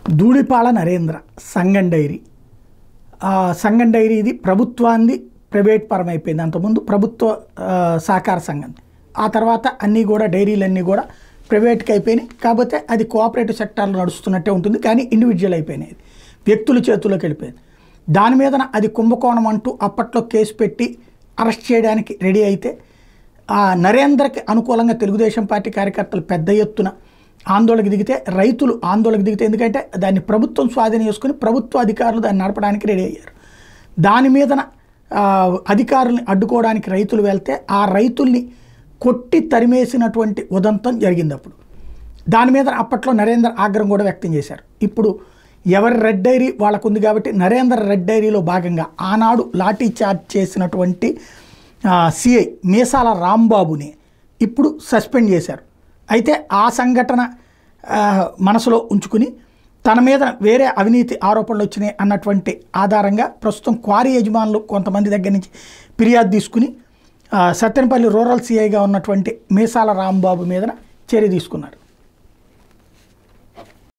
ధూళిపాళ నరేంద్ర సంగం dairy ఆ సంఘం dairy ఇది ప్రభుత్వాన్ని ప్రైవేట్ పరం అయిపోయింది అంతకుముందు ప్రభుత్వ ఆ, సహకార సంఘం ఆ తర్వాత అన్నీ కూడా డైరీలన్నీ కూడా ప్రైవేట్కి అయిపోయినాయి కాకపోతే అది కోఆపరేటివ్ సెక్టార్లో నడుస్తున్నట్టే ఉంటుంది కానీ ఇండివిజువల్ అయిపోయినాయి అది. వ్యక్తుల చేతుల్లోకి వెళ్ళిపోయింది దాని మీదన అది కుంభకోణం అంటూ అప్పట్లో కేసు పెట్టి అరెస్ట్ చేయడానికి రెడీ అయితే ఆ నరేంద్రకి అనుకూలంగా తెలుగుదేశం పార్టీ కార్యకర్తలు పెద్ద ఎత్తున ఆందోళనకు దిగితే రైతులు ఆందోళనకు దిగితే ఎందుకంటే దాన్ని ప్రభుత్వం స్వాధీనం చేసుకుని ప్రభుత్వ అధికారులు దాన్ని నడపడానికి రెడీ అయ్యారు దాని మీదన ఆ, అధికారుల్ని అడ్డుకోవడానికి రైతులు వెళ్తే ఆ రైతుల్ని కొట్టి తరిమేసినటువంటి ఉదంతం జరిగింది అప్పుడు దాని మీద అప్పట్లో నరేంద్ర ఆగ్రహం కూడా వ్యక్తం చేశారు ఇప్పుడు ఎవరి రెడ్ డైరీ వాళ్ళకు ఉంది కాబట్టి నరేంద్ర రెడ్ డైరీలో భాగంగా ఆనాడు లాఠీ చార్జ్ చేసినటువంటి సిఐ మీసాల రాంబాబుని ఇప్పుడు సస్పెండ్ చేశారు అయితే ఆ సంఘటన ఆ, మనసులో ఉంచుకుని తన మీద వేరే అవినీతి ఆరోపణలు వచ్చినాయి అన్నటువంటి ఆధారంగా ప్రస్తుతం క్వారీ యజమానులు కొంతమంది దగ్గర నుంచి ఫిర్యాదు తీసుకుని ఆ, సత్తెనపల్లి రూరల్ సిఐగా ఉన్నటువంటి మీసాల రాంబాబు మీద చర్య తీసుకున్నారు